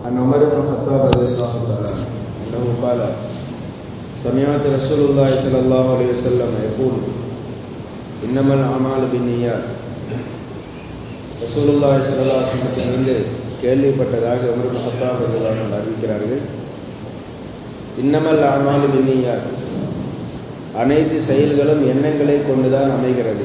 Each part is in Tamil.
عن عمر بن الخطاب رضي الله تعالى عنه انه قال سمعت رسول الله صلى الله عليه وسلم يقول انما الاعمال بالنيات ரசூலுல்லாஹி ஸல்லல்லாஹு அலைஹி வஸல்லமிலிருந்து கேள்விப்பட்டதாக உமர் இப்னு கத்தாப் ரலியல்லாஹு அன்ஹு அறிவிக்கிறார்கள் இன்னமல் அமாலு பின்னியாத் அனைத்து செயல்களும் எண்ணங்களை கொண்டுதான் அமைகிறது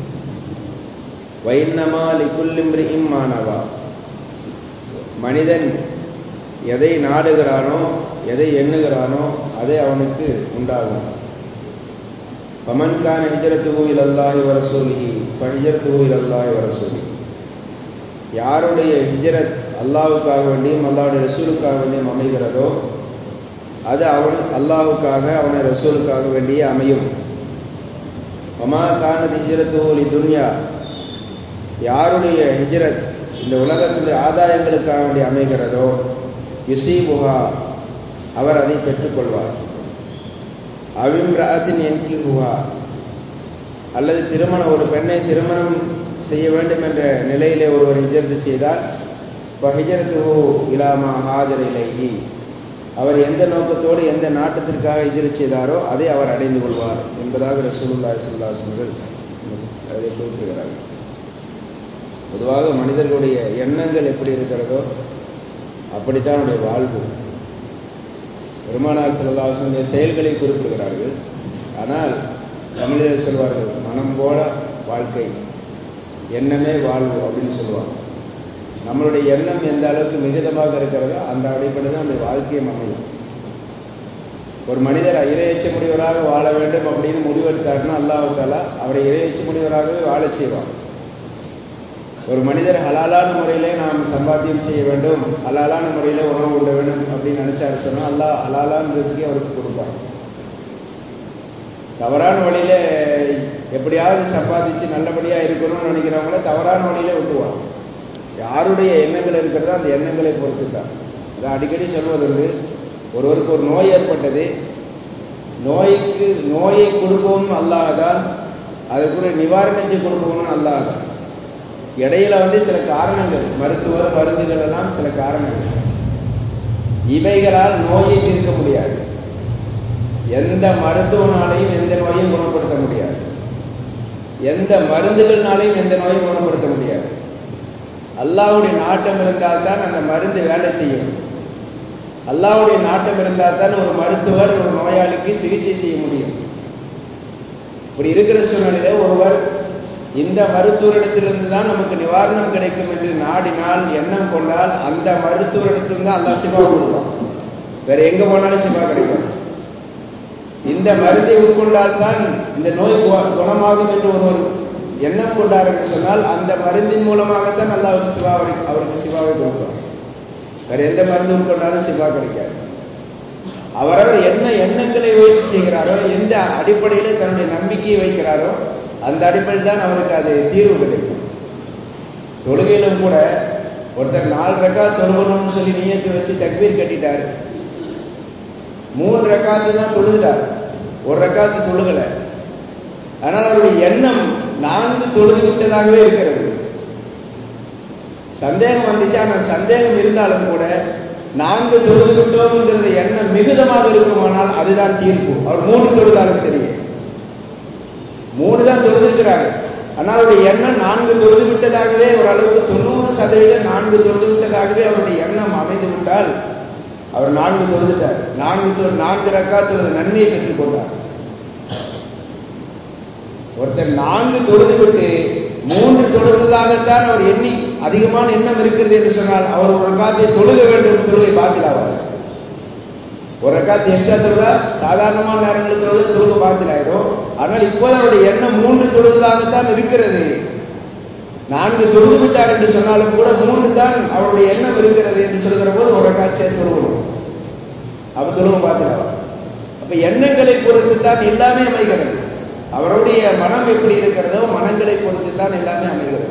வைன்னமா லிகுல்லிம்ரிஇம் மானவா மனிதன் எதை நாடுகிறானோ எதை எண்ணுகிறானோ அதை அவனுக்கு உண்டாகும் பமன்கான ஹிஜரத்துகு இலல்லாஹி வரசூலிஹி ஃபஹிஜரத்துகு இலல்லாஹி வரசூலிஹி யாருடைய ஹிஜரத் அல்லாவுக்காக வேண்டியும் அல்லாவுடைய ரசூலுக்காக வேண்டியும் அமைகிறதோ அது அவன் அல்லாவுக்காக அவனை ரசூலுக்காக வேண்டியே அமையும் அமா கானது ஹிஜரத்துலி துன்யா யாருடைய ஹிஜரத் இந்த உலகத்துடைய ஆதாயங்களுக்காக வேண்டி அமைகிறதோ யுசீபுகா அவர் அதை பெற்றுக்கொள்வார் அவிம்ராத்தின் என்கிகுஹா அல்லது திருமணம் ஒரு பெண்ணை திருமணம் செய்ய வேண்டும் என்ற நிலையிலே ஒருவர் ஹிஜரத்து செய்தால் இப்போ ஹிஜரத்து இலாமா ஹாஜர் இலைஹி அவர் எந்த நோக்கத்தோடு எந்த நாட்டத்திற்காக ஹிஜரத் செய்தாரோ அதை அவர் அடைந்து கொள்வார் என்பதாக ரசூலுல்லாஹி ஸல்லல்லாஹு அதை குறிப்பிடுகிறார்கள் பொதுவாக மனிதர்களுடைய எண்ணங்கள் எப்படி இருக்கிறதோ அப்படித்தான் அவருடைய வாழ்வு பெருமானார் செல்லாசனுடைய செயல்களை குறிப்பிடுகிறார்கள் ஆனால் தமிழர் சொல்வார்கள் மனம் போல வாழ்க்கை எண்ணமே வாழ்வு அப்படின்னு சொல்லுவாங்க நம்மளுடைய எண்ணம் எந்த அளவுக்கு மிகுதமாக இருக்கிறதோ அந்த அடிப்படையில் தான் அந்த வாழ்க்கையும் அமையும் ஒரு மனிதர் இரையச்ச முடிவராக வாழ வேண்டும் அப்படின்னு முடிவெடுத்தாருன்னா அல்லாவுக்கால அவரை இரையச்ச முடிவராகவே வாழச் செய்வார் ஒரு மனிதர் ஹலாலான முறையிலே நாம் சம்பாத்தியம் செய்ய வேண்டும் ஹலாலான முறையில உணவு உண்ண வேண்டும் அப்படின்னு நினைச்சாரு சொன்னா அல்லா ஹலாலான ரிஸ்கே அவருக்கு கொடுப்பார் தவறான வழியில எப்படியாவது சம்பாதிச்சு நல்லபடியா இருக்கணும்னு நினைக்கிறவங்கள தவறான வழியில விட்டுவார் யாருடைய எண்ணங்கள் இருக்கிறதோ அந்த எண்ணங்களை பொறுத்து தான் அதை அடிக்கடி சொல்வதுண்டு ஒருவருக்கு ஒரு நோய் ஏற்பட்டது நோய்க்கு நோயை கொடுக்கவும் அல்லாதான் அதுக்குள்ள நிவாரணத்தை கொடுக்கவும் அல்லாதான் இடையில வந்து சில காரணங்கள் மருத்துவர் மருந்துகள் எல்லாம் சில காரணங்கள் இவைகளால் நோயை தீர்க்க முடியாது எந்த மருத்துவனாலையும் எந்த நோயும் குணப்படுத்த முடியாது எந்த மருந்துகள்னாலையும் எந்த நோயும் குணப்படுத்த முடியாது அல்லாவுடைய நாட்டம் இருந்தால் தான் அந்த மருந்து வேலை செய்யும் அல்லாவுடைய நாட்டம் இருந்தால் தான் ஒரு மருத்துவர் ஒரு நோயாளிக்கு சிகிச்சை செய்ய முடியும் இப்படி இருக்கிற சூழ்நிலையில ஒருவர் இந்த மருத்துவரிடத்திலிருந்து தான் நமக்கு நிவாரணம் கிடைக்கும் என்று நாடினால் எண்ணம் கொண்டால் அந்த மருத்துவரிடத்திலிருந்து தான் அல்லா சிவா கொடுப்பான் வேற எங்க போனாலும் சிவா கிடைக்கும் இந்த மருந்தை உட்கொண்டால் தான் இந்த நோய் குணமாகும் என்று ஒருவர் எண்ணம் கொண்டார் என்று சொன்னால் அந்த மருந்தின் மூலமாகத்தான் நல்லா அவருக்கு சிவாவை அவருக்கு சிவாவை கொடுப்பார் வேற எந்த மருந்து உட்கொண்டாலும் சிவா கிடைக்காது அவரவர் என்ன எண்ணங்களை வைத்து செய்கிறாரோ எந்த அடிப்படையில தன்னுடைய நம்பிக்கையை வைக்கிறாரோ அந்த அடிப்படையில் தான் அவருக்கு அது தீர்வு கிடைக்கும் தொழுகையிலும் கூட ஒருத்தர் நாலு ரக்கா தொழுகணும்னு சொல்லி நீயத்து வச்சு தக்பீர் கட்டிட்டாரு மூணு ரக்காத்து தான் தொழுகிறார் ஒரு ரக்காத்து தொழுகல ஆனால் அவருடைய எண்ணம் நான்கு தொழுது விட்டதாகவே இருக்கிறது சந்தேகம் வந்துச்சு ஆனால் சந்தேகம் இருந்தாலும் கூட நான்கு தொழுது விட்டோம்ங்கிற எண்ணம் மிகுதமாக இருக்குமானால் அதுதான் தீர்ப்பு அவர் மூணு தொழுதாலும் சரி மூணு தான் தொழுதிருக்கிறாங்க ஆனால் அவருடைய எண்ணம் நான்கு தொழுது விட்டதாகவே ஓரளவுக்கு தொண்ணூறு சதவீதம் நான்கு தொழுது விட்டதாகவே அவருடைய எண்ணம் அமைந்து விட்டால் அவர் நான்கு தொழுதுட்டார் நான்கு நான்கு ரக்கா தொழுது நன்மையை பெற்றுக் கொண்டார் ஒருத்தர் நான்கு தொழுது விட்டு மூன்று தொழுதலாகத்தான் அவர் எண்ணி அதிகமான எண்ணம் இருக்கிறது என்று சொன்னால் அவர் ஒரு காத்தை தொழுக வேண்டும் தொழுகை பாத்திலாவார் ஒரு காத்து எக்ஸ்ட்ரா தொழுதா சாதாரணமான நேரங்களில் தொழுது தொழுக பாத்திலாயிரும் ஆனால் இப்போது அவருடைய எண்ணம் மூன்று தொழுதலாகத்தான் இருக்கிறது நான்கு தொழுது விட்டார் என்று சொன்னாலும் கூட மூன்று தான் அவருடைய எண்ணம் இருக்கிறது என்று சொல்கிற போது ஒரு காட்சியை தொழுகணும் அப்ப தொழுக பாத்திலாவா அப்ப எண்ணங்களை பொறுத்து தான் எல்லாமே அமைகிறது அவருடைய மனம் எப்படி இருக்கிறதோ மனங்களை பொறுத்து தான் எல்லாமே அமைகிறது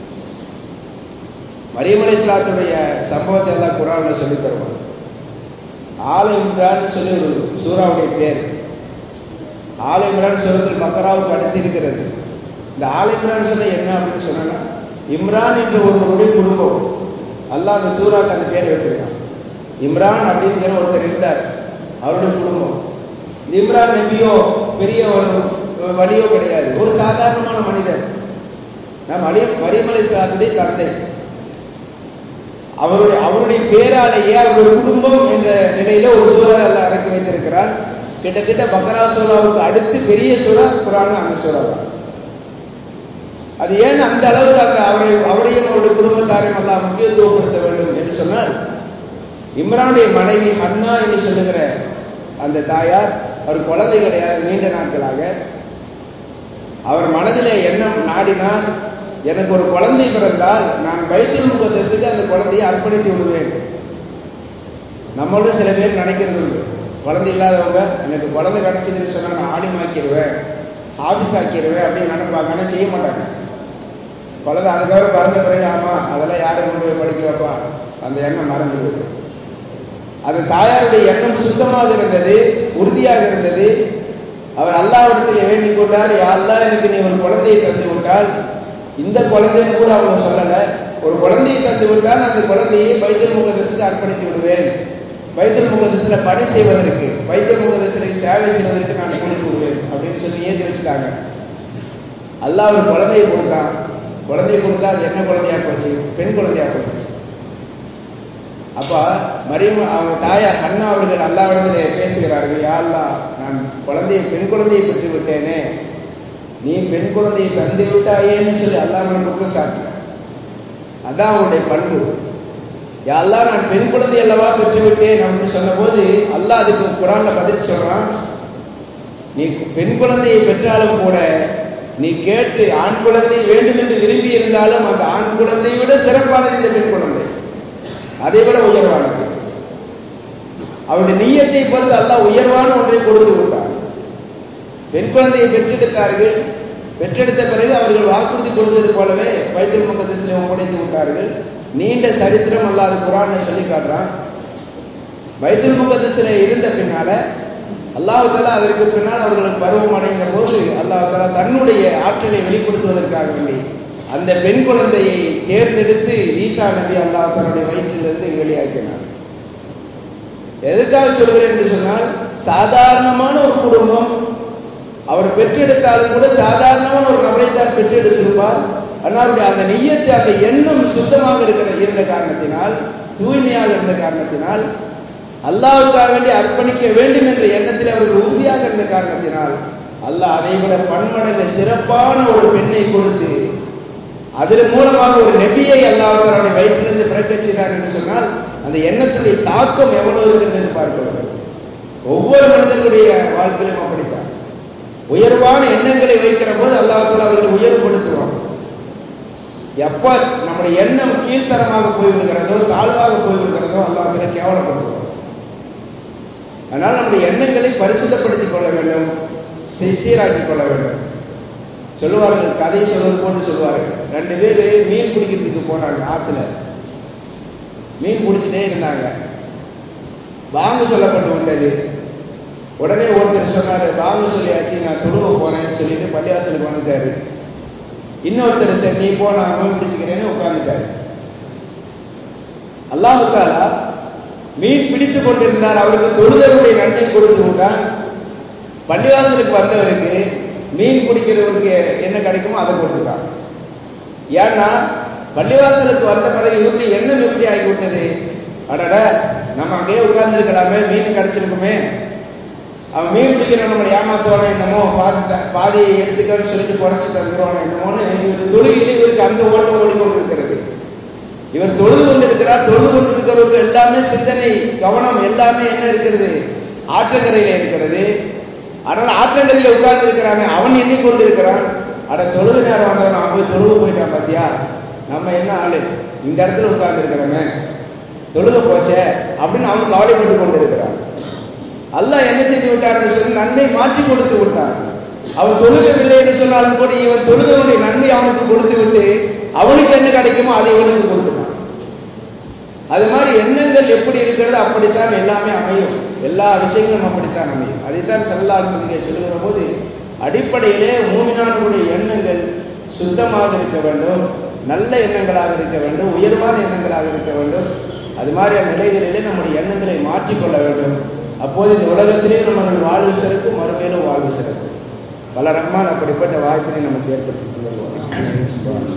மரியமலை இஸ்லாத்துடைய சம்பவத்தை எல்லாம் குரான்ல சொல்லி தருவாங்க ஆல இம்ரான் சொல்லி ஒரு சூறாவுடைய பேர் ஆல இம்ரான் சுரத்தில் மக்கராவுக்கு அடுத்து இருக்கிறது இந்த ஆல இம்ரான் சொன்ன என்ன அப்படின்னு சொன்னா இம்ரான் என்ற ஒருவருடைய குடும்பம் அல்லாஹ் அந்த சூறாக்கு அந்த பேரை வச்சிருக்கான் இம்ரான் அப்படிங்கிற ஒருத்தர் இருந்தார் அவருடைய குடும்பம் இந்த இம்ரான் நபியோ பெரிய ஒரு வழியோ கிடையாது ஒரு சாதாரணமான மனிதர் நாம் அலி மரியமலை சாருடைய தந்தை அவருடைய அவருடைய பேராலேயே அவருடைய குடும்பம் என்ற நிலையில ஒரு சூழல் அல்ல இறக்கி வைத்திருக்கிறார் கிட்டத்தட்ட பக்ரா சூறாவுக்கு அடுத்து பெரிய சூறா குரான் அந்த சூறா தான் அது ஏன் அந்த அளவுக்கு அந்த அவரை அவரையும் அவருடைய குடும்பத்தாரையும் எல்லாம் முக்கியத்துவப்படுத்த வேண்டும் என்று சொன்னால் இம்ரானுடைய மனைவி அண்ணா என்று சொல்லுகிற அந்த தாயார் அவர் குழந்தை கிடையாது நீண்ட நாட்களாக அவர் மனதிலே எண்ணம் நாடினார் எனக்கு ஒரு குழந்தை பிறந்தால் நான் பைத்தியல் முகத்தசுக்கு அந்த குழந்தையை அர்ப்பணித்து விடுவேன் நம்மளோட சில பேர் நினைக்கிறது உண்டு குழந்தை இல்லாதவங்க எனக்கு குழந்தை கிடைச்சதுன்னு சொன்னா நான் ஆலிமாக்கிடுவேன் ஆபீஸ் ஆக்கிடுவேன் அப்படின்னு நினைப்பாங்க ஆனால் செய்ய மாட்டாங்க குழந்தை அதுக்கப்புறம் பிறந்த பிறகு ஆமா அதெல்லாம் யாரும் கொண்டு போய் படிக்க வைப்பா அந்த எண்ணம் மறந்துடுது அது தாயாருடைய எண்ணம் சுத்தமாக இருந்தது உறுதியாக இருந்தது அவர் அல்லாவிடத்தில் வேண்டிக் கொண்டார் யாரெல்லாம் எனக்கு நீ ஒரு குழந்தையை தந்து விட்டால் இந்த குழந்தைன்னு கூட அவங்க சொல்லல ஒரு குழந்தையை தந்து விட்டால் அந்த குழந்தையை பைத்தல் முகதசுக்கு அர்ப்பணித்து விடுவேன் பைத்தல் முகதசுல பணி செய்வதற்கு பைத்தல் முகதசுல சேவை செய்வதற்கு நான் கொடுத்து விடுவேன் அப்படின்னு சொல்லி ஏற்றி வச்சுட்டாங்க அல்லாஹ் ஒரு குழந்தையை கொடுத்தான் குழந்தையை கொடுத்தா அது என்ன குழந்தையா போச்சு பெண் குழந்தையா போச்சு அப்ப மரியம் அவங்க தாயார் அண்ணா அவர்கள் அல்லாவிடத்திலே பேசுகிறார்கள் யாழ்லா நான் குழந்தையை பெண் குழந்தையை பெற்று விட்டேனே நீ பெண் குழந்தையை தந்து விட்டாயேன்னு சொல்லி அல்லாஹ் குற்றம் சாட்டினார் அதான் அவருடைய பண்பு யாரெல்லாம் நான் பெண் குழந்தை அல்லவா பெற்று விட்டேன் அப்படின்னு சொன்ன போது அல்லாஹ் அதுக்கு குரான்ல பதில் சொல்றான் நீ பெண் குழந்தையை பெற்றாலும் கூட நீ கேட்டு ஆண் குழந்தை வேண்டும் என்று விரும்பி இருந்தாலும் அந்த ஆண் குழந்தையை விட சிறப்பானது இந்த பெண் குழந்தை அதை விட உயர்வானது அவருடைய நீயத்தை பொறுத்து அல்லாஹ் உயர்வான ஒன்றை கொடுத்து விட்டார் பெண் குழந்தையை பெற்றெடுத்தார்கள் பெற்றெடுத்த பிறகு அவர்கள் வாக்குறுதி கொடுத்தது போலவே வைத்தல் முகத்தில் ஒப்படைத்து விட்டார்கள் நீண்ட சரித்திரம் அல்லாத குரான் சொல்லி காட்டுறான் வைத்தல் முகத்தில் இருந்த பின்னால அல்லாஹால அதற்கு பின்னால் அவர்களுக்கு பருவம் அடைந்த போது அல்லாஹால தன்னுடைய ஆற்றலை வெளிப்படுத்துவதற்காக வேண்டி அந்த பெண் குழந்தையை தேர்ந்தெடுத்து ஈசா நபி அல்லாஹ் தன்னுடைய வயிற்றிலிருந்து வெளியாக்கினார் எதற்காக சொல்கிறேன் என்று சொன்னால் சாதாரணமான ஒரு குடும்பம் அவர் பெற்றெடுத்தாலும் கூட சாதாரணமான ஒரு நபரை தான் பெற்றெடுத்திருப்பார் ஆனால் அந்த நெய்யத்தை அந்த எண்ணம் சுத்தமாக இருக்கிற இருந்த காரணத்தினால் தூய்மையாக இருந்த காரணத்தினால் அல்லாவுக்காக வேண்டி அர்ப்பணிக்க வேண்டும் என்ற எண்ணத்தில் அவர்கள் உறுதியாக இருந்த காரணத்தினால் அல்லாஹ் அதை விட பன்மடங்கு சிறப்பான ஒரு பெண்ணை கொடுத்து அதன் மூலமாக ஒரு நெபியை அல்லாஹ் அவருடைய வயிற்றிலிருந்து பிறக்க செய்தார் என்று சொன்னால் அந்த எண்ணத்துடைய தாக்கம் எவ்வளவு இருக்கிறது பார்க்க வேண்டும் ஒவ்வொரு மனிதனுடைய வாழ்க்கையிலும் அப்படித்தான் உயர்வான எண்ணங்களை வைக்கிற போது அல்லாஹால அவர்களை உயர்வுபடுத்துவான் எப்ப நம்முடைய எண்ணம் கீழ்த்தரமாக போய்விடுகிறதோ தாழ்வாக போய்விடுகிறதோ அல்லாஹால கேவலப்படுத்துவோம் அதனால் நம்முடைய எண்ணங்களை பரிசுத்தப்படுத்திக் கொள்ள வேண்டும் சீராக்கிக் கொள்ள வேண்டும் சொல்லுவார்கள் கதை சொல்வது போட்டு சொல்லுவார்கள் ரெண்டு பேர் மீன் பிடிக்கிறதுக்கு போனாங்க ஆத்துல மீன் பிடிச்சிட்டே இருந்தாங்க வாங்க சொல்லப்பட்டு விட்டது உடனே ஒருத்தர் சொன்னாரு வாங்க சொல்லியாச்சு நான் தொழுவ போறேன்னு சொல்லிட்டு பள்ளிவாசலுக்கு வந்துட்டாரு இன்னொருத்தர் சரி நீ போ நான் மீன் பிடிச்சுக்கிறேன்னு உட்கார்ந்துட்டாரு அல்லாஹாலா மீன் பிடித்துக் கொண்டிருந்தார் அவருக்கு தொழுதலுடைய நன்மை கொடுத்து விட்டான் பள்ளிவாசலுக்கு வந்தவருக்கு மீன் பிடிக்கிறவருக்கு என்ன கிடைக்குமோ அதை கொடுத்துட்டான் ஏன்னா பள்ளிவாசலுக்கு வந்த பிறகு இவருடைய எண்ணம் எப்படி ஆகிவிட்டது அடட நம்ம அங்கேயே உட்கார்ந்து இருக்கலாமே மீன் கிடைச்சிருக்குமே அவன் மீன் பிடிக்கிற நம்மளை ஏமாத்துவானோ என்னமோ பாதி பாதியை எடுத்துக்கன்னு சொல்லிட்டு குறைச்சி தந்துருவானோ என்னமோன்னு இவர் தொழுகையிலே இவருக்கு அந்த ஓட்டம் ஓடிக்கொண்டிருக்கிறது இவர் தொழுது கொண்டிருக்கிறார் தொழுது கொண்டிருக்கிறவருக்கு எல்லாமே சிந்தனை கவனம் எல்லாமே என்ன இருக்கிறது ஆற்றங்கரையில இருக்கிறது அதனால ஆற்றங்கரையில உட்கார்ந்து இருக்கிறாங்க அவன் எண்ணிக்கொண்டு இருக்கிறான் அட தொழுது நேரம் வந்தவன் அவன் போய் தொழுது போயிட்டான் பாத்தியா நம்ம என்ன ஆளு இந்த இடத்துல உட்கார்ந்து இருக்கிறோமே தொழுக போச்சே அப்படின்னு அவன் கவலைப்பட்டு கொண்டிருக்கிறான் அல்லாஹ் என்ன செய்து விட்டார் என்று சொல்லி நன்மை மாற்றி கொடுத்து விட்டான் அவன் தொழுகவில்லை என்று சொன்னாலும் கூட இவன் தொழுதவனுடைய நன்மை அவனுக்கு கொடுத்து விட்டு அவனுக்கு என்ன கிடைக்குமோ அதை இவனுக்கு கொடுத்துட்டான் அது மாதிரி எண்ணங்கள் எப்படி இருக்கிறது அப்படித்தான் எல்லாமே அமையும் எல்லா விஷயங்களும் அப்படித்தான் அமையும் அதைத்தான் செல்லார் சொல்லிய சொல்லுகிற போது அடிப்படையிலே மூமினானுடைய எண்ணங்கள் சுத்தமாக இருக்க வேண்டும் நல்ல எண்ணங்களாக இருக்க வேண்டும் உயர்வான எண்ணங்களாக இருக்க வேண்டும் அது மாதிரியான நிலைகளிலே நம்முடைய எண்ணங்களை மாற்றிக்கொள்ள வேண்டும் அப்போது இந்த உலகத்திலே நம்மர்கள் வாழ்வு சிறக்கும் மறுமையிலும் வாழ்வு சிறக்கும் பல ரஹ்மான் அப்படிப்பட்ட வாய்ப்பினை நமக்கு ஏற்படுத்தி தருவார்